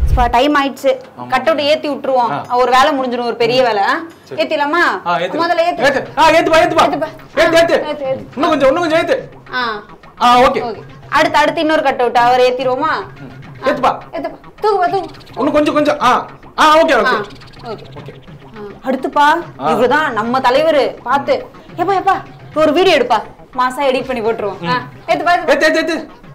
Time ஆயிடுச்சு cut out ஏத்தி விட்டுருவோம் ஒரு வேலை முடிஞ்சிடும் ஒரு பெரிய வேலை ஆ? ஏத்திடலாமா ஆ, ஏத்து. முதல்ல ஏத்து ஏத்து. ஆ, ஏத்துப்பா, ஏத்துப்பா. ஏத்துப்பா. ஏத்து, ஏத்து. ஏத்து, ஏத்து. இன்னும் கொஞ்சம், இன்னும் கொஞ்சம் ஏத்து. ஆ ஆ, ஓகே. ஓகே அடுத்து அடுத்து இன்னொரு கட் அவுட் அவர் ஏத்திடுவோமா ஏத்துப்பா. ஏத்துப்பா தூக்குப்பா தூக்கு இன்னும் கொஞ்சம், கொஞ்சம். ஆ, ஆ, ஓகே, ஆ ஓகே. Okay okay. ஆ, அடுத்துப்பா இவருதான் நம்ம தலைவர் பாத்து ஏப்பா ஏப்பா இப்ப ஒரு வீடியோ எடுப்பா மாசா எடிட் பண்ணி போட்டுருவோம் ஆ, ஏத்துப்பா ஏத்துப்பா. ஏத்து, ஏத்து, ஏத்து.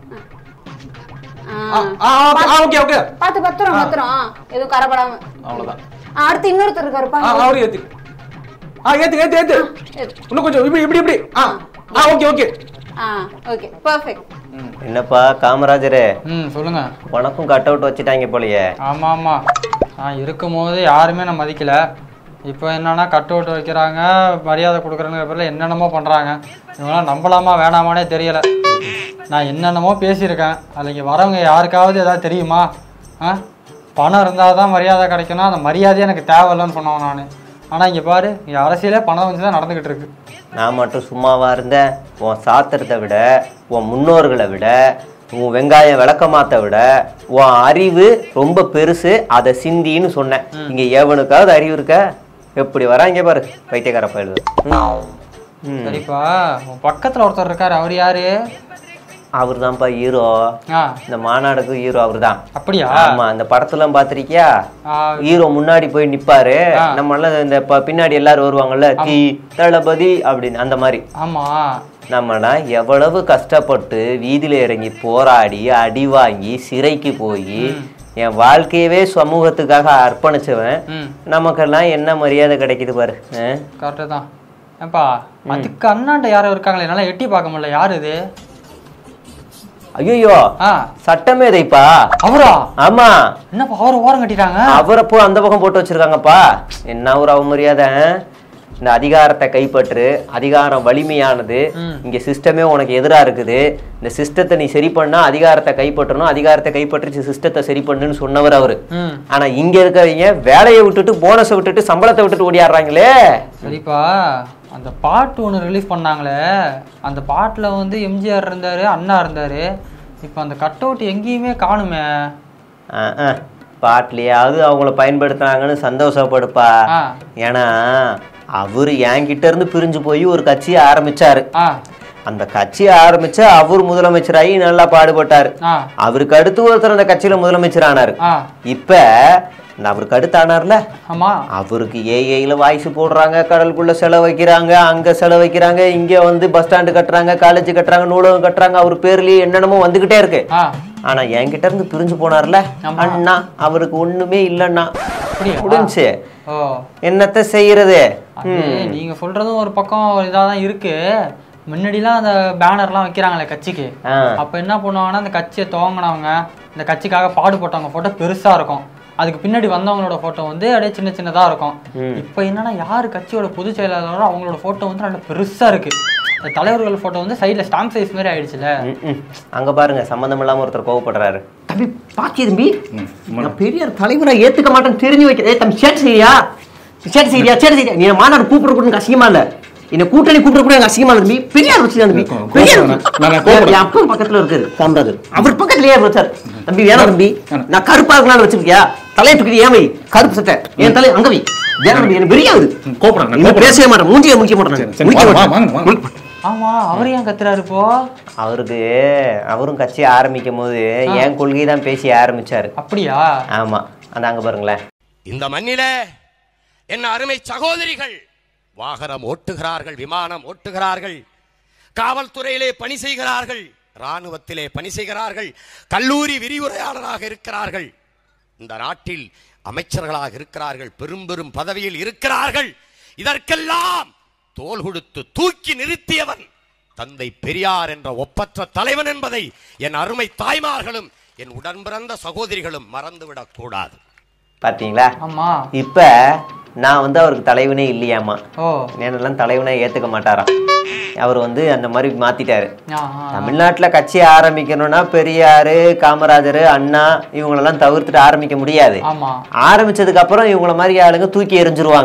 ஆ, ஆ, ஆ, ஓகே, ஆ, ஓகே, ஓகே. பாத்து பத்திரம் பத்திரம் ஆ, எதுவும் கரப்படாம அவ்வளவுதான். ஆ, அடுத்து இன்னொருத்தர் இருக்காருப்பா ஆ, அவரு ஏத்து. ஆ, ஏத்து, ஏத்து, ஏத்து. ஏத்து. இன்னும் கொஞ்சம், இப்படி, இப்படி, இப்படி. ஆ, ஆ, ஓகே, ஓகே. ஆ ஓகே பர்ஃபெக்ட் என்னப்பா காமராஜரே ம் சொல்லுங்க உனக்கும் கட் அவுட் வச்சுட்டாங்க போலயே ஆமாம் ஆமாம் நான் இருக்கும்போது யாருமே நான் மதிக்கல இப்போ என்னன்னா கட் அவுட் வைக்கிறாங்க மரியாதை கொடுக்குறேங்கிற பேரில் என்னென்னமோ பண்ணுறாங்க இவங்களாம் நம்பலாமா வேணாமானே தெரியலை நான் என்னென்னமோ பேசியிருக்கேன் அதில் இங்கே வரவங்க யாருக்காவது ஏதாவது தெரியுமா ஆ பணம் இருந்தால் தான் மரியாதை கிடைக்கணும் அந்த மரியாதையே எனக்கு தேவையில்லைன்னு சொன்னவன் நான் ஆனால் இங்கே பாரு இங்கே அரசியலே பணம் வச்சு தான் நடந்துக்கிட்டு இருக்கு நான் மட்டும் சும்மாவா இருந்தேன் உன் சாத்திரத்தை விட உன் முன்னோர்களை விட உன் வெங்காயம் விளக்கமாத்த விட உன் அறிவு ரொம்ப பெருசு அதை சிந்தின்னு சொன்னேன் இங்க எவனுக்காவது அறிவு இருக்க எப்படி வரா இங்க பாரு பைத்தியக்கார பயிலுது சரிப்பா உன் பக்கத்தில் ஒருத்தர் இருக்கார் அவர் யாரு அவர் தான்ப்பா ஹீரோ ஆ இந்த மாநாடுக்கு ஹீரோ அவர் தான் அப்படியா ஆமா அந்த படத்துல பாத்திருக்கியா ஆ, ஹீரோ முன்னாடி போய் நிப்பாரு ஆ. நம்ம எல்லாம் இந்த ப- பின்னாடி எல்லாரும் வருவாங்கல்ல தீ தளபதி அப்படின்னு அந்த மாதிரி ஆமாம் நம்மனா எவ்வளவு கஷ்டப்பட்டு வீதியில இறங்கி போராடி அடி வாங்கி சிறைக்கு போய் என் வாழ்க்கையவே சமூகத்துக்காக அர்ப்பணிச்சவன் ம் நமக்கெல்லாம் என்ன மரியாதை கிடைக்குது பாரு ஆ? கரெக்டு தான் ஏப்பா அதுக்கு அண்ணாண்ட யாரோ இருக்காங்களே என்னால் எட்டி பார்க்க முடியல யார் இது ஐயோ ஆ சட்டமேதைப்பா அவரா ஆமா என்னப்பா அவரை ஓரம் கட்டிட்டாங்க அவரை போ அந்த பக்கம் போட்டு வச்சிருக்காங்கப்பா என்ன ஒரு அவமரியாதை ஆ? இந்த அதிகாரத்தை கைப்பற்று அதிகாரம் வலிமையானது ம். இங்க சிஸ்டமே உனக்கு எதிரா இருக்குது இந்த சிஸ்டத்தை நீ சரி பண்ணா அதிகாரத்தை கைப்பற்றணும் அதிகாரத்தை கைப்பற்றி சிஸ்டத்தை சரி பண்ணுன்னு சொன்னவர் அவரு ம் ஆனா இங்க இருக்கிறவங்க வேலையை விட்டுட்டு போனஸை விட்டுட்டு சம்பளத்தை விட்டுட்டு ஓடியாடுறாங்களே சரிப்பா அந்த பாட்டு ஒன்று ரிலீஸ் பண்ணாங்களே அந்த பாட்டில் வந்து எம்ஜிஆர் இருந்தார் அண்ணா இருந்தார் இப்போ அந்த கட் அவுட் எங்கேயுமே காணுமே ஆ, ஆ. பாட்டிலையாவது அவங்கள பயன்படுத்துனாங்கன்னு சந்தோஷப்படுப்பா ஆ ஏன்னா அவரு என்கிட்ட இருந்து பிரிஞ்சு போய் ஒரு கட்சியை ஆரம்பிச்சாரு ஆ அந்த கட்சியை ஆரம்பிச்சு அவர் முதலமைச்சராகி நல்லா பாடுபட்டாரு ஆ அவருக்கு அடுத்து ஒருத்தர் அந்த கட்சியில முதலமைச்சர் ஆனாரு ஆ இப்ப இந்த அவருக்கு அடுத்து ஆனார்ல ஆமாம் அவருக்கு ஏஐல வாய்ஸ் போடுறாங்க கடலுக்குள்ள செலவு வைக்கிறாங்க அங்க செலவு வைக்கிறாங்க இங்க வந்து பஸ் ஸ்டாண்டு கட்டுறாங்க காலேஜ் கட்டுறாங்க நூலகம் கட்டுறாங்க அவர் பேர்லயே என்னென்னமோ வந்துகிட்டே இருக்கு ஆ ஆனா என்கிட்ட இருந்து பிரிஞ்சு போனார்ல அண்ணா அவருக்கு ஒண்ணுமே இல்லைண்ணா அப்படியா? முடிஞ்சு ஓ என்னத்த செய்யறது அது நீங்கள் சொல்கிறதும் ஒரு பக்கம் இதாக தான் இருக்குது முன்னாடிலாம் அந்த பேனர்லாம் வைக்கிறாங்களே கட்சிக்கு ஆ. அப்போ என்ன பண்ணுவாங்கன்னா அந்த கட்சியை துவங்கினவங்க இந்த கட்சிக்காக பாடுபட்டவங்க ஃபோட்டோ பெருசாக இருக்கும் அதுக்கு பின்னாடி வந்தவங்களோட ஃபோட்டோ வந்து அப்படியே சின்ன சின்னதாக இருக்கும் இப்போ என்னன்னா யார் கட்சியோட பொதுச் செயலாளரோ அவங்களோட ஃபோட்டோ வந்து நல்ல பெருசாக இருக்குது இந்த தலைவர்கள் ஃபோட்டோ வந்து சைடில் ஸ்டாம்ப் சைஸ் மாதிரி ஆயிடுச்சுல ம், ம். அங்க பாருங்க சம்பந்தம் இல்லாம ஒருத்தர் கோவப்படுறாரு தம்பி பாக்கிய தம்பி நான் பெரிய தலைவரை ஏத்துக்க மாட்டேன்னு தெரிஞ்சு வைக்க ஏய் தம்பி சேட்டு செய்யா சேட்டு செய்யா சேட்டு செய்யா நீ மாநாடு கூப்பிட கூட எனக்கு அசிங்கமா இல்ல என்ன கூட்டணி கூப்பிட கூட எனக்கு அசிங்கமா இல்ல தம்பி பெரியார் வச்சு தம்பி பெரியார் வச்சு. நான் கூப்பிடுறேன். என் அப்பா பக்கத்துல இருக்காரு காமராஜர் அவர் பக்கத்துலயே வச்சார் தம்பி வேணாம் தம்பி நான் கருப்பா இருக்கலாம்னு வச்சிருக்கியா தலையை தூக்கி ஏன் வை கருப்பு சட்டை என் தலை அங்க வை வேணாம் தம்பி எனக்கு பெரியாது கூப்பிடுறேன், நான் இன்னும் கூப்பிடுறேன். பேசவே மாட்டேன் மூஞ்சியை முடிக்க மாட்டேன் சரி, சரி, முடிக்க வாங்க, மாட்டேன். வாங்க, வாங்க. முடிக்க மாட்டேன். ஆமாம் அவர் ஏன் கத்துறாரு இப்போ அவருக்கு அவரும் கட்சி ஆரம்பிக்கும் போது என் கொள்கை தான் பேசி ஆரம்பிச்சாரு அப்படியா ஆமா அந்த அங்க பாருங்களேன் இந்த மண்ணிலே என் அருமை சகோதரிகள் வாகனம் ஓட்டுகிறார்கள் விமானம் ஓட்டுகிறார்கள் காவல்துறையிலே பணி செய்கிறார்கள் ராணுவத்திலே பணி செய்கிறார்கள் கல்லூரி விரிவுரையாளராக இருக்கிறார்கள் இந்த நாட்டில் அமைச்சர்களாக இருக்கிறார்கள் பெரும் பெரும் பதவியில் இருக்கிறார்கள் இதற்கெல்லாம் தோல் கொடுத்து தூக்கி நிறுத்தியவன் தந்தை பெரியார் என்ற ஒப்பற்ற தலைவன் என்பதை என் அருமை தாய்மார்களும் என் உடன் பிறந்த சகோதரிகளும் மறந்துவிடக் கூடாது பாத்தீங்களா ஆமாம் இப்ப நான் வந்து அவருக்கு தலைவனே இல்லையாமா ஓ என்னெல்லாம் தலைவனே ஏத்துக்க மாட்டாராம் அவர் வந்து அந்த மாதிரி மாத்திட்டாரு ஆ ஆ தமிழ்நாட்டுல கட்சி ஆரம்பிக்கணும்னா பெரியாரு காமராஜர் அண்ணா இவங்களெல்லாம் தவிர்த்துட்டு ஆரம்பிக்க முடியாது ஆமாம் ஆரம்பிச்சதுக்கு அப்புறம் இவங்கள மாதிரி ஆளுங்க தூக்கி எறிஞ்சிருவாங்க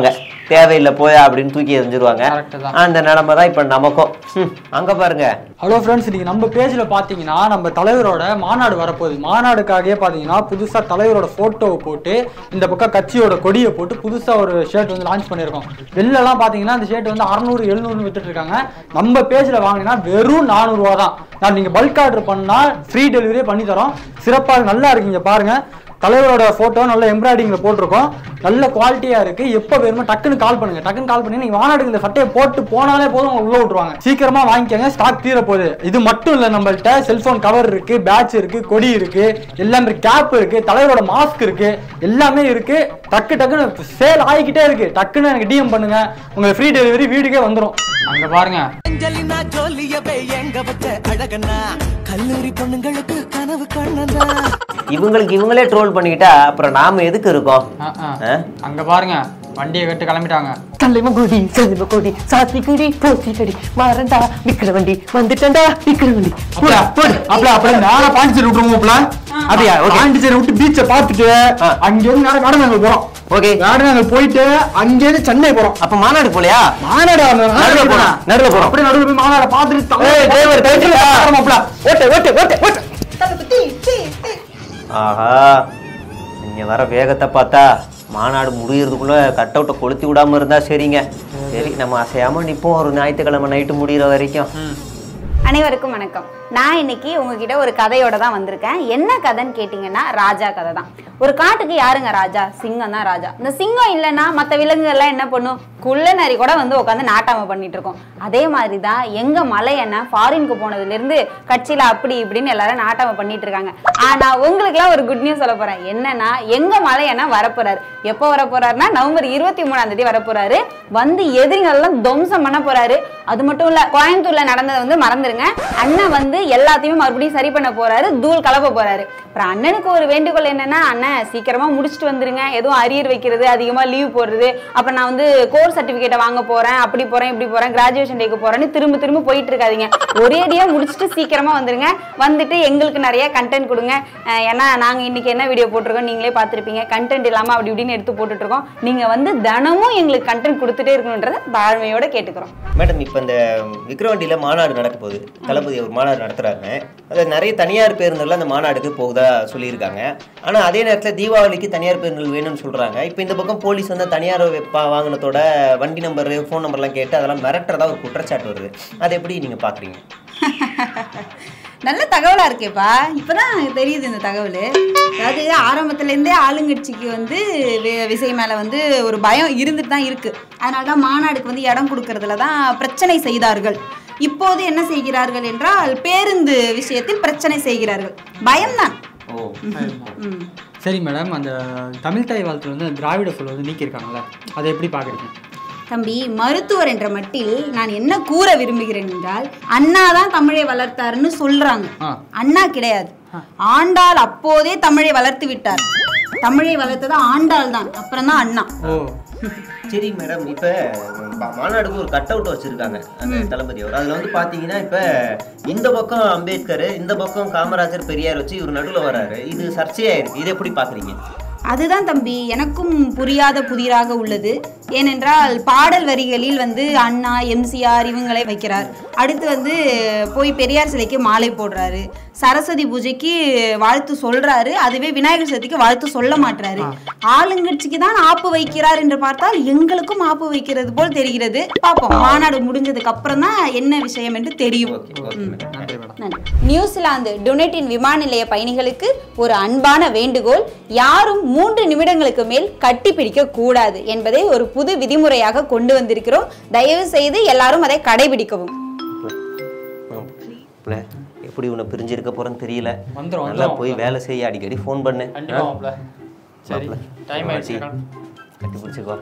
தேவையில்லை போயா அப்படின்னு தூக்கி எறிஞ்சிருவாங்க Correct தான். அந்த நிலைமை தான் இப்போ நமக்கும் ஹம், அங்க பாருங்க ஹலோ ஃப்ரெண்ட்ஸ் இன்னைக்கு நம்ம பேஜில் பார்த்தீங்கன்னா நம்ம தலைவரோட மாநாடு வரப்போகுது மாநாடுக்காகவே பார்த்தீங்கன்னா புதுசாக தலைவரோட ஃபோட்டோவை போட்டு இந்த பக்கம் கட்சியோட கொடியை போட்டு புதுசாக ஒரு ஷர்ட் வந்து லான்ச் பண்ணியிருக்கோம் வெளிலலாம் பார்த்தீங்கன்னா அந்த ஷர்ட் வந்து அறநூறு எழுநூறு வித்துட்டு இருக்காங்க நம்ம பேஜில் வாங்கினா வெறும் நானூறுரூவா தான் நான் நீங்கள் பல்க் ஆர்டர் பண்ணால் ஃப்ரீ டெலிவரியே பண்ணி தரோம் சிறப்பாக நல்லா இருக்குங்க பாருங்க தலைவரோட ஃபோட்டோ நல்ல எம்ப்ராய்டிங்கில் போட்டிருக்கோம் நல்ல குவாலிட்டியாக இருக்கு எப்போ வேணுமோ டக்குன்னு கால் பண்ணுங்க டக்குன்னு கால் பண்ணி நீங்கள் மாநாடுக்கு இந்த சட்டையை போட்டு போனாலே போதும் உங்களை உள்ள விட்டுருவாங்க சீக்கிரமா வாங்கிக்கோங்க ஸ்டாக் தீர போகுது இது மட்டும் இல்லை நம்மள்ட்ட செல்போன் கவர் இருக்கு பேட்ச் இருக்கு கொடி இருக்கு எல்லாமே கேப் இருக்கு தலைவரோட மாஸ்க் இருக்கு எல்லாமே இருக்கு டக்கு டக்குன்னு சேல் ஆகிக்கிட்டே இருக்கு டக்குன்னு எனக்கு டிஎம் பண்ணுங்க உங்களுக்கு ஃப்ரீ டெலிவரி வீட்டுக்கே வந்துடும் அங்க பாருங்க அஞ்சலினா ஜோலியவே எங்க வச்ச அழகனா கல்லூரி பொண்ணுங்களுக்கு கனவு கண்ணனா இவங்களுக்கு இவங்களே ட்ரோல் பண்ணிக்கிட்டா அப்புறம் நாம எதுக்கு இருக்கோம் ஆ, ஆ. ஆ? அங்க பாருங்க வண்டியை கட்டு கிளம்பிட்டாங்க தலைவன் கொடி தலைவ கொடி சாத்தி கொடி போத்தி கொடி மாறண்டா விக்கிற வண்டி வந்துட்டண்டா விக்கிற வண்டி அப்பல அப்பல அப்பல நேரா பாண்டிச்சேரி விட்டுருவோம்ல அப்படியா? Okay. பாண்டிச்சேரி விட்டு பீச்சை பார்த்துட்டு ஆ. அங்கிருந்து நேரம் வேடநாங்கள் போறோம் ஓகே வேடநாங்கள் போயிட்டு அங்கேருந்து சென்னை போறோம் அப்ப மாநாடு போலையா மாநாடு நடுவுல போறோம், நடுவுல போறோம். அப்படியே நடுவுல போய் மாநாட பார்த்துட்டு ஏய், driver, கைட்டுடா. ஓட்டு ஓட்டு ஓட்டு ஓட்டு ஆஹா நீங்க வர வேகத்தை பார்த்தா மாநாடு முடியறதுக்குள்ள கட் அவுட்டை கொளுத்தி விடாம இருந்தா சரிங்க சரி நம்ம அசையாம நிப்போம் ஒரு ஞாயிற்றுக்கிழமை நைட்டு முடியிற வரைக்கும் அனைவருக்கும் வணக்கம் நான் இன்னைக்கு உங்ககிட்ட ஒரு கதையோட தான் வந்திருக்கேன் என்ன கதைன்னு கேட்டிங்கன்னா ராஜா கதை தான் ஒரு காட்டுக்கு யாருங்க ராஜா சிங்கம் தான் ராஜா இந்த சிங்கம் இல்லைன்னா மற்ற விலங்குகள்லாம் என்ன பண்ணும் குள்ள நரி கூட வந்து உட்காந்து நாட்டாம பண்ணிட்டு இருக்கோம் அதே மாதிரி தான் எங்க மலை என்ன ஃபாரினுக்கு போனதுலேருந்து கட்சியில அப்படி இப்படின்னு எல்லாரும் நாட்டாம பண்ணிட்டு இருக்காங்க ஆனா உங்களுக்குலாம் ஒரு குட் நியூஸ் சொல்ல போறேன் என்னன்னா எங்க மலை என்ன வரப்போறாரு எப்போ வரப்போறாருன்னா நவம்பர் இருபத்தி மூணாம் தேதி வரப்போறாரு வந்து எதிரிகளெல்லாம் துவம்சம் பண்ண போறாரு அது மட்டும் இல்ல கோயம்புத்தூர்ல நடந்ததை வந்து மறந்துருங்க அண்ணன் வந்து எல்லாத்தையுமே மறுபடியும் சரி பண்ண போறாரு தூள் கலப்ப போறாரு அப்புறம் அண்ணனுக்கு ஒரு வேண்டுகோள் என்னன்னா அண்ணன் சீக்கிரமா முடிச்சுட்டு வந்துருங்க எதுவும் அரியர் வைக்கிறது அதிகமா லீவ் போடுறது அப்புறம் நான் வந்து கோர்ஸ் சர்டிபிகேட்டை வாங்க போறேன் அப்படி போறேன் இப்படி போறேன் கிராஜுவேஷன் டேக்கு போறேன்னு திரும்ப திரும்ப போயிட்டு இருக்காதீங்க ஒரேடியா முடிச்சுட்டு சீக்கிரமா வந்துருங்க வந்துட்டு எங்களுக்கு நிறைய கண்டென்ட் கொடுங்க அஹ் ஏன்னா நாங்க இன்னைக்கு என்ன வீடியோ போட்டிருக்கோம் நீங்களே பார்த்திருப்பீங்க கண்டென்ட் இல்லாம அப்படி இப்படின்னு எடுத்து போட்டுட்டு இருக்கோம் நீங்க வந்து தினமும் எங்களுக்கு கண்டென்ட் கொடுத்துட்டே இருக்கணுன்றத தாழ்மையோட கேட்டுக்கிறோம் மேடம் இப்போ இந்த விக்ரவாண்டியில மாநாடு நடக்க போகுது தளபதி ஒரு மாநாடு நடத்துறாங்க அது நிறைய தனியார் பேருந்துகள் அந்த மாநாடுக்கு போகுதா சொல்லியிருக்காங்க ஆனா அதே நேரத்துல தீபாவளிக்கு தனியார் பேருந்துகள் வேணும்னு சொல்றாங்க இப்போ இந்த பக்கம் போலீஸ் வந்து தனியார் வெப்பா வாங்கினத்தோட வண்டி நம்பர் ஃபோன் நம்பர்லாம் கேட்டு அதெல்லாம் மிரட்டுறதா ஒரு குற்றச்சாட்டு வருது அதை எப்படி நீங்க பாக்குறீங்க நல்ல தகவலா இருக்கேப்பா இப்பதான் தெரியுது இந்த தகவல் அதாவது ஆரம்பத்துல இருந்தே ஆளுங்கட்சிக்கு வந்து வி- விசை மேல வந்து ஒரு பயம் இருந்துட்டு தான் இருக்கு அதனால தான் மாநாடுக்கு வந்து இடம் கொடுக்கறதுல தான் பிரச்சனை செய்தார்கள் இப்போது என்ன செய்கிறார்கள் என்றால் பேருந்து விஷயத்தில் பிரச்சனை செய்கிறார்கள் பயம்தான் ஓ ம். சரி மேடம் அந்த தமிழ் தாய் வாழ்த்துல வந்து திராவிட சொல் வந்து நீக்கியிருக்காங்கல்ல அதை எப்படி பாக்குறீங்க தம்பி மருத்துவர் என்ற மட்டில் நான் என்ன கூற விரும்புகிறேன் என்றால் அண்ணா தான் தமிழை வளர்த்தாருன்னு சொல்றாங்க ஆ. அண்ணா கிடையாது ஆண்டாள் அப்போதே தமிழை வளர்த்து விட்டார் தமிழை வளர்த்தது ஆண்டாள் தான் அப்புறம் தான் அண்ணா ஓ சரி மேடம் இப்ப ப- மாநாடுக்கு ஒரு கட் அவுட் வச்சிருக்காங்க அந்த தளபதி அவர் அதுல வந்து பாத்தீங்கன்னா இப்ப இந்த பக்கம் அம்பேத்கர் இந்த பக்கம் காமராஜர் பெரியார் வச்சு இவர் நடுவுல வராரு இது சர்ச்சையா இருக்கு இது எப்படி பாக்குறீங்க அதுதான் தம்பி எனக்கும் புரியாத புதிராக உள்ளது ஏனென்றால் பாடல் வரிகளில் வந்து அண்ணா எம்சிஆர் இவங்களை வைக்கிறார் அடுத்து வந்து போய் பெரியார் சிலைக்கு மாலை போடுறாரு சரஸ்வதி பூஜைக்கு வாழ்த்து சொல்றாரு அதுவே விநாயகர் சதுர்த்திக்கு வாழ்த்து சொல்ல மாட்டாரு ஆளுங்கட்சிக்கு தான் ஆப்பு வைக்கிறார் என்று பார்த்தால் எங்களுக்கும் ஆப்பு வைக்கிறது போல் தெரிகிறது பார்ப்போம் மாநாடு முடிஞ்சதுக்கு அப்புறம் தான் என்ன விஷயம் என்று தெரியும் ஓகே ஓகே மேடம் நன்றி மேடம் நன்றி. நியூசிலாந்து டுனெட்டின் விமான நிலைய பயணிகளுக்கு ஒரு அன்பான வேண்டுகோள் யாரும் மூன்று நிமிடங்களுக்கு மேல் கட்டி பிடிக்க கூடாது என்பதை ஒரு புது விதிமுறையாக கொண்டு வந்திருக்கிறோம் தயவு செய்து எல்லாரும் அதை கடைபிடிக்கவும் மாப்பிள, எப்படி உன்னை பிரிஞ்சிருக்க போறேன்னு தெரியல வந்துரும், நல்லா வந்துரும் போய் வேலை செய்ய அடிக்கடி ஃபோன் பண்ணு கண்டிப்பா மாப்ள. சரி மாப்ள, டைம் ஒரு ஆயிடுச்சு வாட்டி கட்டி பிடிச்சிக்கோ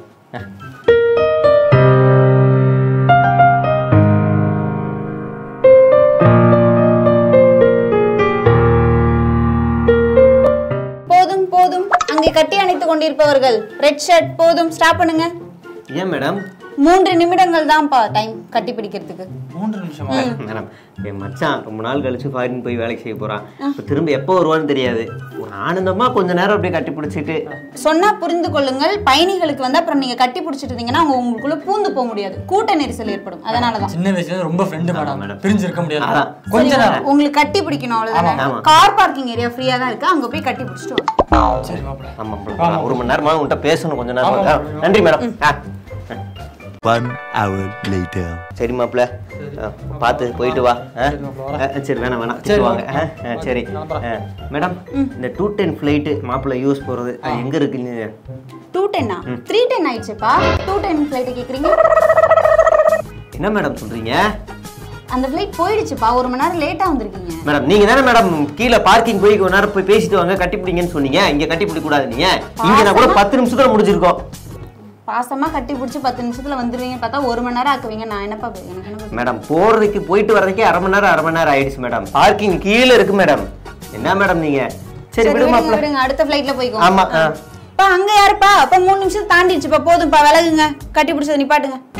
போதும் போதும் அங்கே கட்டி அணைத்துக் கொண்டிருப்பவர்கள் ரெட் ஷர்ட் போதும் ஸ்டாப் பண்ணுங்க ஏன் மேடம் மூன்று நிமிடங்கள் தான்ப்பா டைம் கட்டி பிடிக்கிறதுக்கு மூன்று நிமிஷமா மேடம் என் மச்சான் ரொம்ப நாள் கழிச்சு ஃபாரின் போய் வேலைக்கு செய்ய போறான் இப்ப திரும்ப எப்போ வருவான்னு தெரியாது ஒரு ஆனந்தமா கொஞ்ச நேரம் அப்படியே கட்டி பிடிச்சிட்டு சொன்னா புரிந்து கொள்ளுங்கள் பயணிகளுக்கு வந்து அப்புறம் நீங்க கட்டி பிடிச்சிட்டு இருந்தீங்கன்னா அவங்க உங்களுக்குள்ள பூந்து போக முடியாது கூட்ட நெரிசல் ஏற்படும் அதனாலதான் சின்ன வயசுல ரொம்ப ஃப்ரெண்டு மேடம் பிரிஞ்சு இருக்க முடியாது அதான். கொஞ்ச சரிங்களா? நேரம் உங்களுக்கு கட்டி பிடிக்கணும் அவ்வளவுதானே ஆமா. கார் பார்க்கிங் ஏரியா ஃப்ரீயா தான் இருக்கு அங்க போய் கட்டி பிடிச்சிட்டு வாங்க. சரி மாப்பிள்ள ஆமா மேடம். ஒரு மணி நேரமா உன்கிட்ட பேசணும் கொஞ்ச நேரம் ஆ, நன்றி மேடம் ஆ. One hour later. சரி மாப்பிள்ள பார்த்து போயிட்டு வா ஆ? ஆ, சரி வேணாம் வேணாம் சரி வாங்க ஆ, ஆ, சரி ஆ, மேடம் இந்த டூ டென் ஃப்ளைட்டு மாப்பிள்ள யூஸ் போகிறது அது எங்க இருக்குன்னு டூ டென்னா த்ரீ டென் ஆயிடுச்சுப்பா டூ டென் ஃபிளைட் கேக்குறீங்க என்ன மேடம் சொல்றீங்க அந்த ஃபிளைட் போயிடுச்சுப்பா ஒரு மணி நேரம் லேட்டா வந்திருக்கீங்க மேடம் நீங்க தானே மேடம் கீழே பார்க்கிங் போய் கொஞ்ச நேரம் போய் பேசிட்டு வாங்க கட்டி பிடிங்கன்னு சொன்னீங்க இங்க கட்டி பிடிக்க கூடாது நீங்க இங்க நான் கூட பத்து நிமிஷத்துல முடிஞ்சிருக்கோம் பாசமா கட்டி பிடிச்சி பத்து நிமிஷத்துல வந்துருவீங்க பார்த்தா ஒரு மணி நேரம் ஆக்குவீங்க நான் என்னப்பா பே- எனக்கு என்ன மேடம் போறதுக்கு போயிட்டு வர்றதுக்கே அரை மணி நேரம் அரை மணி நேரம் ஆயிடுச்சு மேடம் பார்க்கிங் கீழே இருக்கு மேடம் என்ன மேடம் நீங்க சரி சரி விடு விடுங்க மாப்பிள்ள விடுங்க அடுத்த ஃபிளைட்ல போய்க்கோ ஆமா, ஆ. பா அங்க யாருப்பா அப்ப மூணு நிமிஷம் தாண்டிடுச்சுப்பா போதும்ப்பா விலகுங்க கட்டி பிடிச்சது நிப்பாட்டுங்க